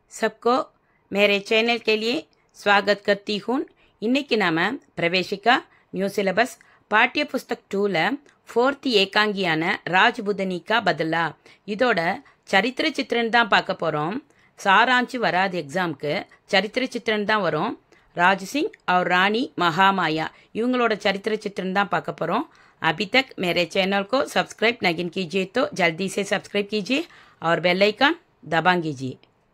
सबको मेरे चैनल के लिए स्वागत करती हूँ இன்னைக்கு நாம பிரவேசிகா நியூ சிலபஸ் பாட்டிய புஸ்தக் டூவில் ஃபோர்த் ஏகாங்கியான ராஜ்புதனிகா பதிலா இதோட சரித்திர சித்திரன் தான் பார்க்க போகிறோம் சாராஞ்சு வராது எக்ஸாம்க்கு சரித்திர சித்திரன் தான் வரும் ராஜ்சிங் और ராணி மகாமாயா இவங்களோட சரித்திர चित्रण தான் பார்க்க போகிறோம் अभी तक मेरे चैनल को सब्सक्राइब नहीं कीजिए तो जल्दी से सब्सक्राइब कीजिए और बेल आइकन दबा कीजिए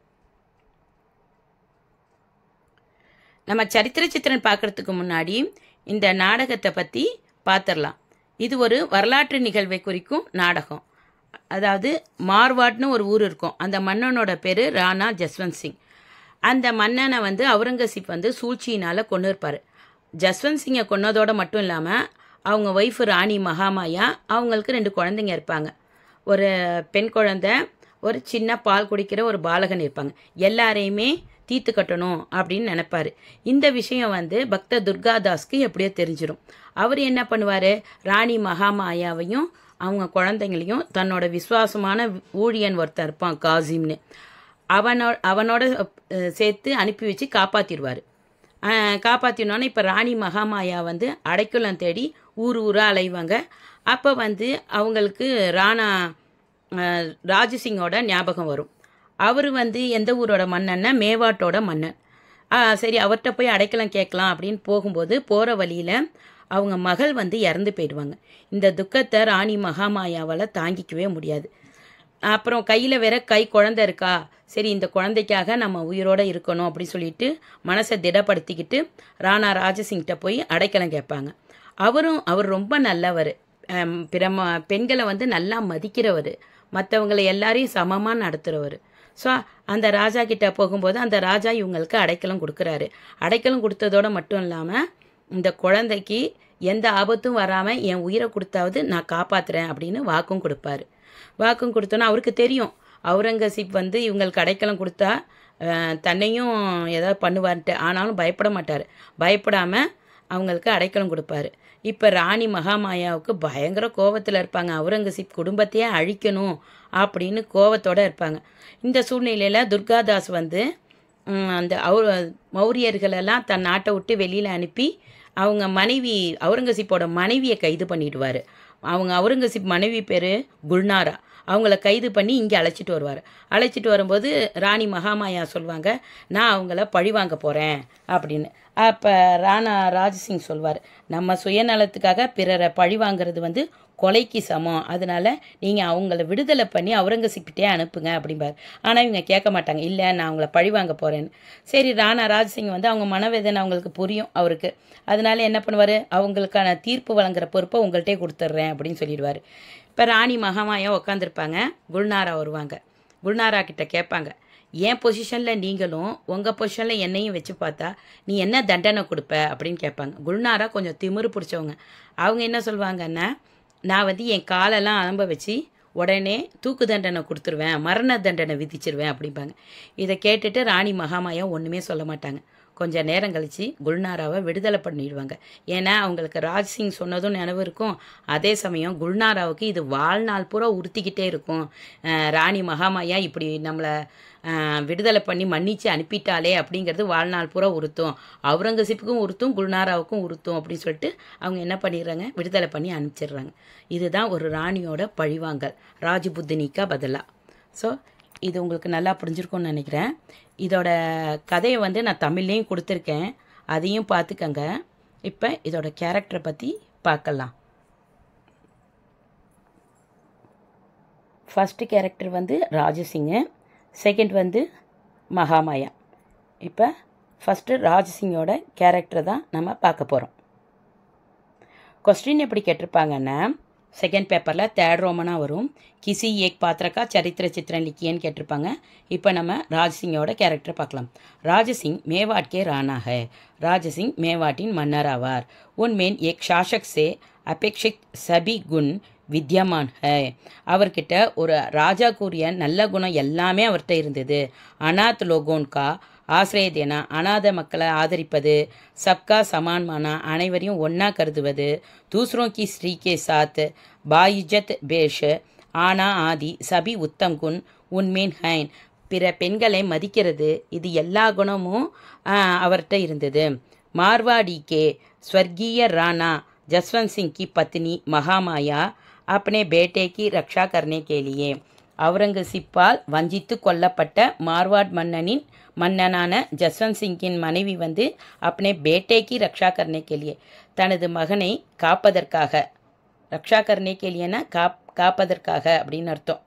நம்ம சரித்திர சித்திரன் பார்க்கறதுக்கு முன்னாடி இந்த நாடகத்தை பற்றி பார்த்துடலாம் இது ஒரு வரலாற்று நிகழ்வை குறிக்கும் நாடகம் அதாவது மார்வாட்னு ஒரு ஊர் இருக்கும் அந்த மன்னனோட பேர் ராணா ஜஸ்வந்த் சிங் அந்த மன்னனை வந்து அவுரங்கசீப் வந்து சூழ்ச்சியினால் கொண்டு இருப்பார் ஜஸ்வந்த் சிங்கை கொன்னதோடு மட்டும் இல்லாமல் அவங்க ஒய்ஃபு ராணி மகாமாயா அவங்களுக்கு ரெண்டு குழந்தைங்க இருப்பாங்க ஒரு பெண் குழந்தை ஒரு சின்ன பால் குடிக்கிற ஒரு பாலகன் இருப்பாங்க எல்லாரையுமே தீர்த்து கட்டணும் அப்படின்னு நினைப்பாரு இந்த விஷயம் வந்து பக்த துர்காதாஸ்க்கு எப்படியோ தெரிஞ்சிடும் அவர் என்ன பண்ணுவார் ராணி மகாமாயாவையும் அவங்க குழந்தைங்களையும் தன்னோட விசுவாசமான ஊழியன் ஒருத்தன் இருப்பான் காசிம்னு அவனோ அவனோட அஹ், சேர்த்து அனுப்பி வச்சு காப்பாற்றிடுவார் காப்பாற்றினோன்னே இப்போ ராணி மகாமாயா வந்து அடைக்கலம் தேடி ஊர் ஊராக அலைவாங்க அப்போ வந்து அவங்களுக்கு ராணா அஹ், ராஜசிங்கோட ஞாபகம் வரும் அவர் வந்து எந்த ஊரோட மன்னன்னா மேவாட்டோட மன்னன் ஆ, சரி அவர்கிட்ட போய் அடைக்கலம் கேட்கலாம் அப்படின்னு போகும்போது போகிற வழியில் அவங்க மகள் வந்து இறந்து போயிடுவாங்க இந்த துக்கத்தை ராணி மகாமாயாவால் தாங்கிக்கவே முடியாது அப்புறம் கையில் வேற கை குழந்தை இருக்கா சரி இந்த குழந்தைக்காக நம்ம உயிரோட இருக்கணும் அப்படின்னு சொல்லிட்டு மனசை திடப்படுத்திக்கிட்டு ராணா ராஜசிங்கிட்ட போய் அடைக்கலம் கேட்பாங்க அவரும் அவர் ரொம்ப நல்லவர் அம், பிற ம- பெண்களை வந்து நல்லா மதிக்கிறவர் மற்றவங்களை எல்லாரையும் சமமாக நடத்துகிறவர் ஸோ அந்த ராஜா கிட்ட போகும்போது அந்த ராஜா இவங்களுக்கு அடைக்கலம் கொடுக்குறாரு அடைக்கலம் கொடுத்ததோட மட்டும் இல்லாமல் இந்த குழந்தைக்கு எந்த ஆபத்தும் வராமல் என் உயிரை கொடுத்தாவது நான் காப்பாத்துறேன் அப்படின்னு வாக்கும் கொடுப்பாரு வாக்கும் கொடுத்தோன்னா அவருக்கு தெரியும் அவுரங்கசீப் வந்து இவங்களுக்கு அடைக்கலம் கொடுத்தா அஹ், தன்னையும் ஏதாவது பண்ணுவார்ன்ட்டு ஆனாலும் பயப்பட மாட்டார் பயப்படாமல் அவங்களுக்கு அடைக்கலம் கொடுப்பாரு இப்போ ராணி மகாமாயாவுக்கு பயங்கர கோவத்தில் இருப்பாங்க அவுரங்கசீப் குடும்பத்தையே அழிக்கணும் அப்படின்னு கோவத்தோட இருப்பாங்க இந்த சூழ்நிலையில் துர்காதாஸ் வந்து ம், அந்த அவர் மௌரியர்களெல்லாம் தன் நாட்டை விட்டு வெளியில் அனுப்பி அவங்க மனைவி அவுரங்கசீப்போட மனைவியை கைது பண்ணிடுவார் அவங்க அவுரங்கசீப் மனைவி பேர் குல்நாரா அவங்கள கைது பண்ணி இங்கே அழைச்சிட்டு வருவார் அழைச்சிட்டு வரும்போது ராணி மகாமாயா சொல்லுவாங்க நான் அவங்கள பழி வாங்க போகிறேன் அப்படின்னு அப்போ ராணா ராஜ்சிங் சொல்வார் நம்ம சுயநலத்துக்காக பிறரை பழி வாங்குறது வந்து கொலைக்கு சமம் அதனால நீங்கள் அவங்கள விடுதலை பண்ணி அவுரங்கசீப்கிட்டே அனுப்புங்க அப்படிம்பார் ஆனால் இவங்க கேட்க மாட்டாங்க இல்லை நான் அவங்கள பழி வாங்க போகிறேன்னு சரி ராணா ராஜ்சிங் வந்து அவங்க மனவேதனை அவங்களுக்கு புரியும் அவருக்கு அதனால என்ன பண்ணுவார் அவங்களுக்கான தீர்ப்பு வழங்குற பொறுப்பை உங்கள்கிட்டே கொடுத்துட்றேன் அப்படின்னு சொல்லிடுவார் இப்போ ராணி மகாமாயா உட்காந்துருப்பாங்க குல்நாரா வருவாங்க குல்நாரா கிட்ட கேட்பாங்க என் பொசிஷனில் நீங்களும் உங்கள் பொசிஷனில் என்னையும் வச்சு பார்த்தா நீ என்ன தண்டனை கொடுப்ப அப்படின்னு கேட்பாங்க குல்நாரா கொஞ்சம் திமிரு பிடிச்சவங்க அவங்க என்ன சொல்லுவாங்கன்னா நான் வந்து என் காலெல்லாம் அலம்ப வச்சு உடனே தூக்கு தண்டனை கொடுத்துருவேன் மரண தண்டனை விதிச்சிருவேன் அப்படிம்பாங்க இதை கேட்டுட்டு ராணி மகாமாயா ஒன்றுமே சொல்ல மாட்டாங்க கொஞ்ச நேரம் கழித்து குல்நாராவை விடுதலை பண்ணிடுவாங்க ஏன்னா அவங்களுக்கு ராஜ்சிங் சொன்னதும் நினைவு இருக்கும் அதே சமயம் குல்நாராவுக்கு இது வாழ்நாள் பூரா உறுத்திக்கிட்டே இருக்கும் அஹ் ராணி மகாமாயா இப்படி நம்மளை அஹ், விடுதலை பண்ணி மன்னிச்சு அனுப்பிட்டாலே அப்படிங்கிறது வாழ்நாள் பூரா உறுத்தும் அவுரங்கசீப்புக்கும் உறுத்தும் குல்நாராவுக்கும் உறுத்தும் அப்படின்னு சொல்லிட்டு அவங்க என்ன பண்ணிடுறாங்க விடுதலை பண்ணி அனுப்பிச்சிடுறாங்க இதுதான் ஒரு ராணியோட பழிவாங்கல் ராஜபுத்தினிக்கா பதிலா ஸோ இது உங்களுக்கு நல்லா புரிஞ்சிருக்கும்னு நினைக்கிறேன் இதோட கதையை வந்து நான் தமிழ்லேயும் கொடுத்துருக்கேன் அதையும் பார்த்துக்கங்க இப்போ இதோட கேரக்டரை பற்றி பார்க்கலாம் ஃபஸ்ட்டு கேரக்டர் வந்து ராஜசிங்கு செகண்ட் வந்து மகாமாயா இப்போ ஃபஸ்ட்டு ராஜசிங்கோட கேரக்டர் தான் நம்ம பார்க்க போகிறோம் கொஸ்டின் எப்படி கேட்டிருப்பாங்கன்னா செகண்ட் பேப்பரில் தேர்ட் ரோமனாக வரும் கிசி ஏக் பாத்திரக்கா சரித்திர சித்திரன் லிக்கியன்னு கேட்டிருப்பாங்க இப்போ நம்ம ராஜசிங்கோட கேரக்டர் பார்க்கலாம் ராஜசிங் மேவாட் கே ராணா है ராஜசிங் மேவாட்டின் மன்னர் ஆவார் உன்மேன் ஏக் சாசக் சே அபேக்ஷிக் சபி குண் வித்யமான் ஹை அவர்கிட்ட ஒரு ராஜா கூறிய நல்ல குணம் எல்லாமே அவர்கிட்ட இருந்தது அனாத் லோகோன்கா ஆசிரிய தேனா அநாத மக்களை ஆதரிப்பது சப்கா சமான்மானா அனைவரையும் ஒன்றா கருதுவது தூசரோं की ஸ்ரீ के साथ बाइज्जत பேஷ் ஆனா ஆதி சபி உத்தம் குண் உன்மேன் ஹைன் பிற பெண்களை மதிக்கிறது இது எல்லா குணமும் ஆஹ், அவர்கிட்ட இருந்தது மார்வாடி கே ஸ்வர்கீய ராணா जसवंत सिंह की पत्नी महामाया अपने बेटे की रक्षा करने के लिए அவுரங்கசீப்பால் வஞ்சித்து கொல்லப்பட்ட மார்வாட் மன்னனின் மன்னனான ஜஸ்வந்த் சிங்கின் மனைவி வந்து அப்னே பேட்டேக்கு ரக்ஷா கர்னே கேலியே தனது மகனை காப்பதற்காக ரக்ஷா கர்னே கேலியனா காப் காப்பதற்காக அப்படின்னு அர்த்தம்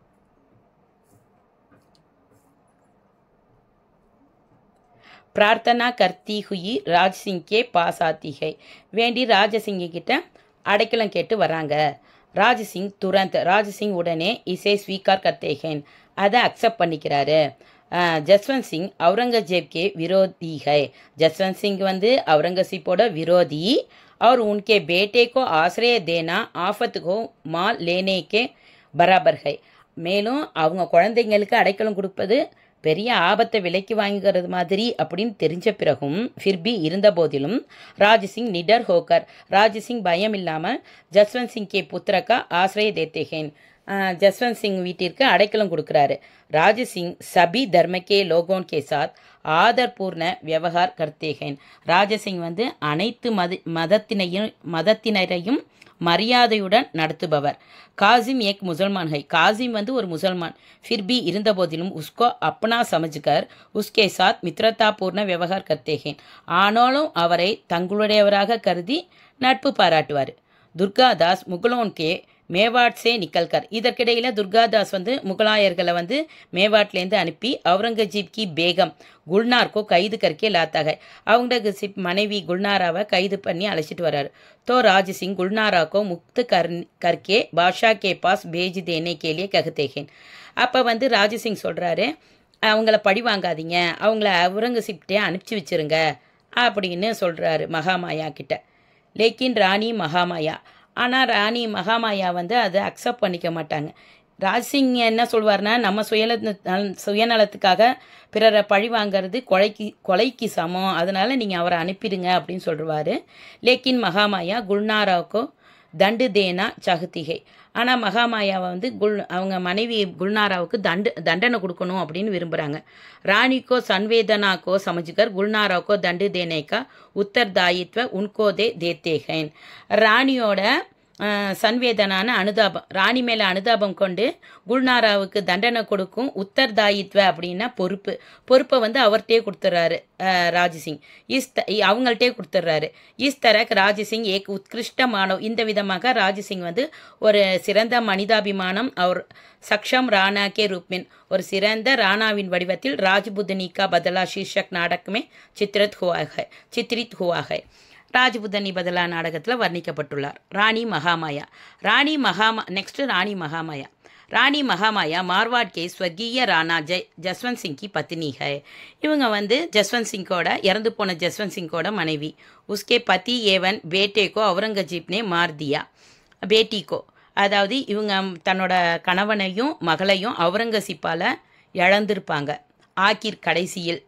பிரார்த்தனா கர்த்தி ஹுயி ராஜ் சிங் கே பாஸ் ஆத்தி ஹை வேண்டி ராஜசிங் கிட்ட அடைக்கலம் கேட்டு வராங்க ராஜசிங் துரந்த் ராஜசிங் உடனே இசை ஸ்வீகார் கர்த்தேகேன் அதை அக்செப்ட் பண்ணிக்கிறாரு அஹ், ஜஸ்வந்த் சிங் அவுரங்கஜேப் கே விரோதி ஹை ஜஸ்வந்த் சிங் வந்து அவுரங்கசீப்போட விரோதி और उनके बेटे को आश्रय देना आफत को माल लेने के பராபர் ஹை மேலும் அவங்க குழந்தைங்களுக்கு அடைக்கலம் கொடுப்பது பெரிய ஆபத்தை விலைக்கு வாங்குகிறது மாதிரி அப்படின்னு தெரிஞ்ச பிறகும் ஃபிர்பி இருந்த போதிலும் ராஜசிங் நிடர் ஹோக்கர் ராஜசிங் பயம் இல்லாமல் ஜஸ்வந்த் சிங் கே புத்திரக்கா ஆசிரிய தேத்தேகேன் ஜஸ்வந்த் சிங் வீட்டிற்கு அடைக்கலம் கொடுக்குறாரு ராஜசிங் சபி தர்மக்கே லோகோன் கே சாத் ஆதர்பூர்ண விவகார் கர்த்தேகேன் ராஜசிங் வந்து அனைத்து மத மதத்தினையும் மதத்தினரையும் மரியாதையுடன் நடத்துபவர் காசிம் ஏக் முசல்மான் ஹை காசிம் வந்து ஒரு முசல்மான் फिर भी இருந்த போதிலும் உஸ்கோ அப்னா சமஜ்கர் உஸ்கே சாத் மித்ரதா பூர்ண விவகார் கர்த்தேகேன் ஆனாலும் அவரை தங்களுடையவராக கருதி நட்பு பாராட்டுவார் துர்காதாஸ் முகலோன் கே மேவாட் சே நிக்கல்கர் இதற்கிடையில் துர்காதாஸ் வந்து முகலாயர்களை வந்து மேவாட்லேருந்து அனுப்பி அவுரங்கஜீப் கி பேகம் குல்னார்க்கோ கைது கற்கே லாத்தாக அவுரங்கசீப் மனைவி குல்னாராவை கைது பண்ணி அழைச்சிட்டு வர்றாரு तो राज सिंह गुलनारा को मुक्त कर करके बादशाह के पास भेज देने के लिए कहते हैं அப்போ வந்து ராஜசிங் சொல்கிறாரு அவங்கள பழி வாங்காதீங்க அவங்கள அவுரங்கசீப்டே அனுப்பிச்சி வச்சிருங்க அப்படின்னு சொல்கிறாரு மகாமாயா கிட்ட லேக்கின் ராணி மகாமாயா ஆனால் ராணி மகாமாயா வந்து அதை அக்செப்ட் பண்ணிக்க மாட்டாங்க ராஜ்சிங் என்ன சொல்வார்னா நம்ம சுயல சுயநலத்துக்காக பிறரை பழி வாங்கிறது கொலைக்கு கொலைக்கு சமம் அதனால் நீங்கள் அவரை அனுப்பிடுங்க அப்படின்னு சொல்லுவார் லேக்கின் மகாமாயா குல்நாராவுக்கோ தண்டு தேனா சகுத்திகை ஆனால் மகாமாயாவை வந்து குல் அவங்க மனைவி குல்நாராவுக்கு தண்டு தண்டனை கொடுக்கணும் அப்படின்னு விரும்புகிறாங்க ராணிக்கோ சன்வேதனாக்கோ சமஜ்கர் குல்நாராவுக்கோ தண்டு தேனேக்கா உத்தர் தாயித்வ உன்கோ தே தேத்தேகேன் ராணியோட அஹ், சன்வேதனான அனுதாபம் ராணி மேலே அனுதாபம் கொண்டு குல்நாராவுக்கு தண்டனை கொடுக்கும் உத்தர்தாயித்வ அப்படின்னா பொறுப்பு பொறுப்பை வந்து அவர்கிட்டே கொடுத்துட்றாரு ராஜசிங் இஸ் த அவங்கள்ட்டே கொடுத்துட்றாரு இஸ் தரக் ராஜசிங் ஏக் உத்கிருஷ்ட மானவ் இந்த விதமாக ராஜசிங் வந்து ஒரு சிறந்த மனிதாபிமானம் அவர் சக்ஷம் ராணா கே ரூப்மின் ஒரு சிறந்த ராணாவின் வடிவத்தில் ராஜ்புதனி கா பதலா ஷீர்ஷக் நாடகமே சித்திரத் ஹுவா ஹை சித்திரித் ஹுவா ஹை ராஜபுதனி பதலா நாடகத்தில் வர்ணிக்கப்பட்டுள்ளார் ராணி மகாமாயா ராணி மகாமா நெக்ஸ்ட் ராணி மகாமாயா ராணி மகாமாயா மார்வாட் கே ஸ்வர்கீய ராணா ஜெய் ஜஸ்வந்த் சிங் கி பத்னி ஹை இவங்க வந்து ஜஸ்வந்த் சிங்கோட இறந்து போன ஜஸ்வந்த் சிங்கோட மனைவி உஸ்கே பதி ஏவன் பேட்டேக்கோ அவுரங்கஜீப்னே மார்தியா பேட்டிக்கோ அதாவது இவங்க தன்னோட கணவனையும் மகளையும் அவுரங்கசீப்பால் இழந்திருப்பாங்க ஆக்கிர் கடைசியில்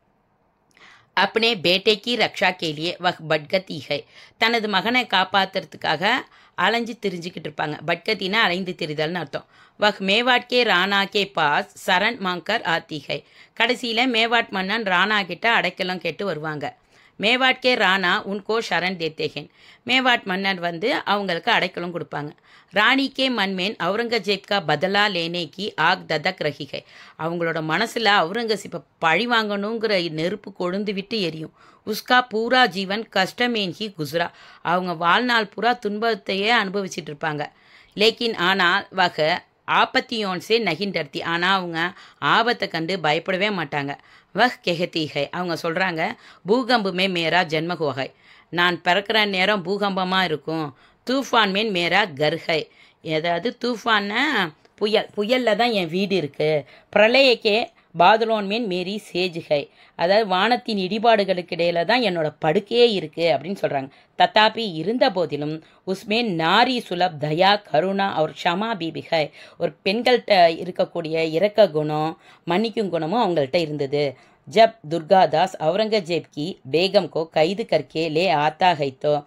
अपने बेटे की रक्षा के लिए वह பட்கத்தி है தனது மகனை காப்பாத்துறதுக்காக அலைஞ்சு திரிஞ்சுக்கிட்டு இருப்பாங்க பட்கத்தினா அலைந்து திரிதல்னு அர்த்தம் வஹ் மேவாட் கே ராணா கே பாஸ் சரண் மாங்கர் ஆத்தி है கடைசியில் மேவாட் மன்னன் ராணா கிட்ட அடைக்கலம் கேட்டு வருவாங்க மேவாட் கே ராணா உன்கோ சரண் தேத்தேகேன் மேவாட் மன்னர் வந்து அவங்களுக்கு அடைக்கலம் கொடுப்பாங்க ராணி கே மன்மேன் அவுரங்கஜேப் கா பதலா லேனே கி ஆக் ததக் ரஹி है அவங்களோட மனசில் அவுரங்கசீப்பை பழி வாங்கணுங்கிற நெருப்பு கொழுந்து விட்டு எரியும் உஸ்கா பூரா ஜீவன் கஷ்டமேன் ஹி குஸ்ரா அவங்க வாழ்நாள் பூரா துன்பத்தையே அனுபவிச்சிட்டு இருப்பாங்க லேக்கின் ஆனால் வக ஆபத்தியோன் சே நகின் டர்த்தி ஆனால் அவங்க ஆபத்தை கண்டு பயப்படவே மாட்டாங்க வஹ் கெஹத்தி ஹை அவங்க சொல்கிறாங்க பூகம்புமே மேரா ஜென்ம ஹோகை நான் பிறக்கிற நேரம் பூகம்பமாக இருக்கும் தூஃபான் மேன் மேரா கர்ஹை ஏதாவது தூஃபான்னா புயல் புயலில் தான் என் வீடு இருக்குது பிரளயக்கே பாதுலோன் மேன் மேரி சேஜ்கை அதாவது வானத்தின் இடிபாடுகளுக்கு இடையில தான் என்னோட படுக்கையே இருக்குது அப்படின்னு சொல்கிறாங்க தத்தாப்பி இருந்த போதிலும் உஸ்மே நாரி சுலப் தயா கருணா அவர் ஷமா பீபிகை ஒரு பெண்கள்கிட்ட இருக்கக்கூடிய இரக்க குணம் மன்னிக்கும் குணமும் அவங்கள்ட்ட இருந்தது जब दुर्गादास औरंगजेब की बेगम को कैद करके ले आता है तो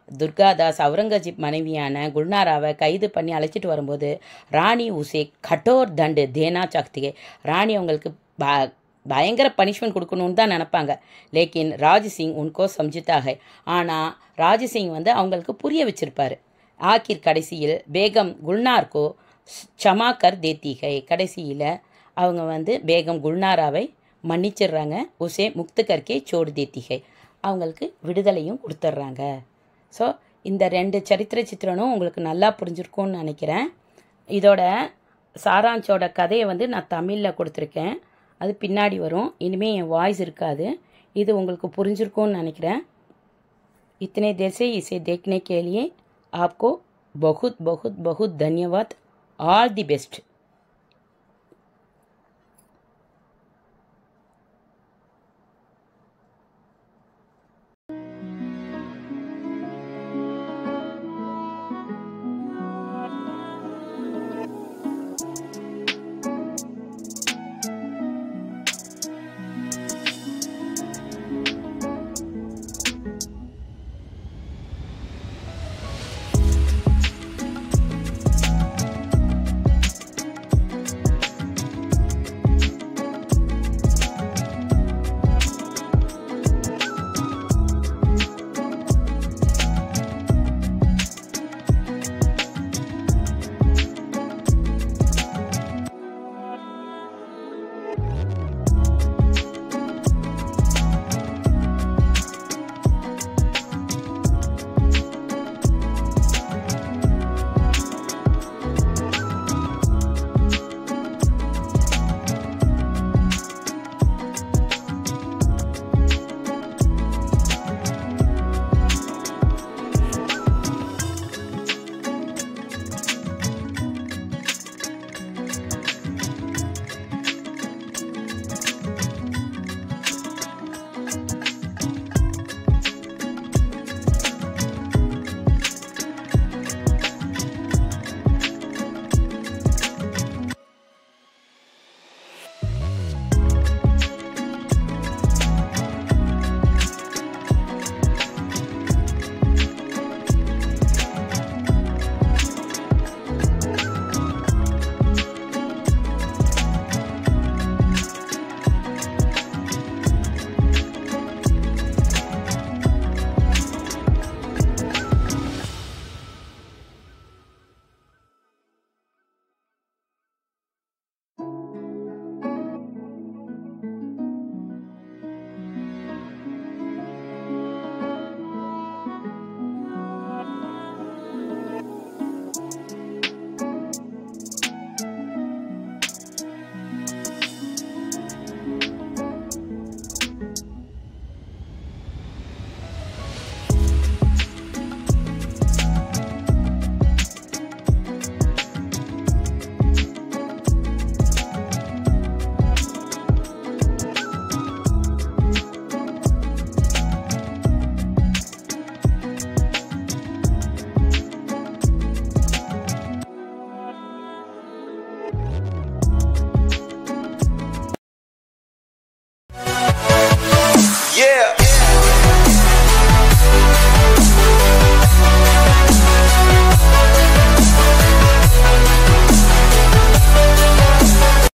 துர்காதாஸ் அவுரங்கஜீப் மனைவியான குல்னாராவை கைது பண்ணி அழைச்சிட்டு வரும்போது ராணி உசே கட்டோர் தண்டு தேனா சாக்திகே ராணி அவங்களுக்கு ப பயங்கர பனிஷ்மெண்ட் கொடுக்கணும்னு தான் நினப்பாங்க லேக்கின் ராஜ்சிங் உன்கோ சம்ஜித்தாக ஆனால் ராஜ்சிங் வந்து அவங்களுக்கு புரிய வச்சிருப்பாரு ஆக்கிர் கடைசியில் பேகம் குல்னார்கோ க்ஷமா கர் தேத்திகை கடைசியில் அவங்க வந்து பேகம் குல்னாராவை மன்னிச்சிடுறாங்க உசே முக்து கர்க்கே சோடு தேத்திகை அவங்களுக்கு விடுதலையும் கொடுத்துட்றாங்க ஸோ இந்த ரெண்டு சரித்திர சித்திரனும் உங்களுக்கு நல்லா புரிஞ்சிருக்கும்னு நினைக்கிறேன் இதோட சாராஞ்சோட கதையை வந்து நான் தமிழில் கொடுத்துருக்கேன் அது பின்னாடி வரும் இனிமேல் என் வாய்ஸ் இருக்காது இது உங்களுக்கு புரிஞ்சிருக்கும்னு நினைக்கிறேன் इतने देर से इसे देखने के लिए आपको बहुत बहुत बहुत धन्यवाद ऑल दी बेस्ट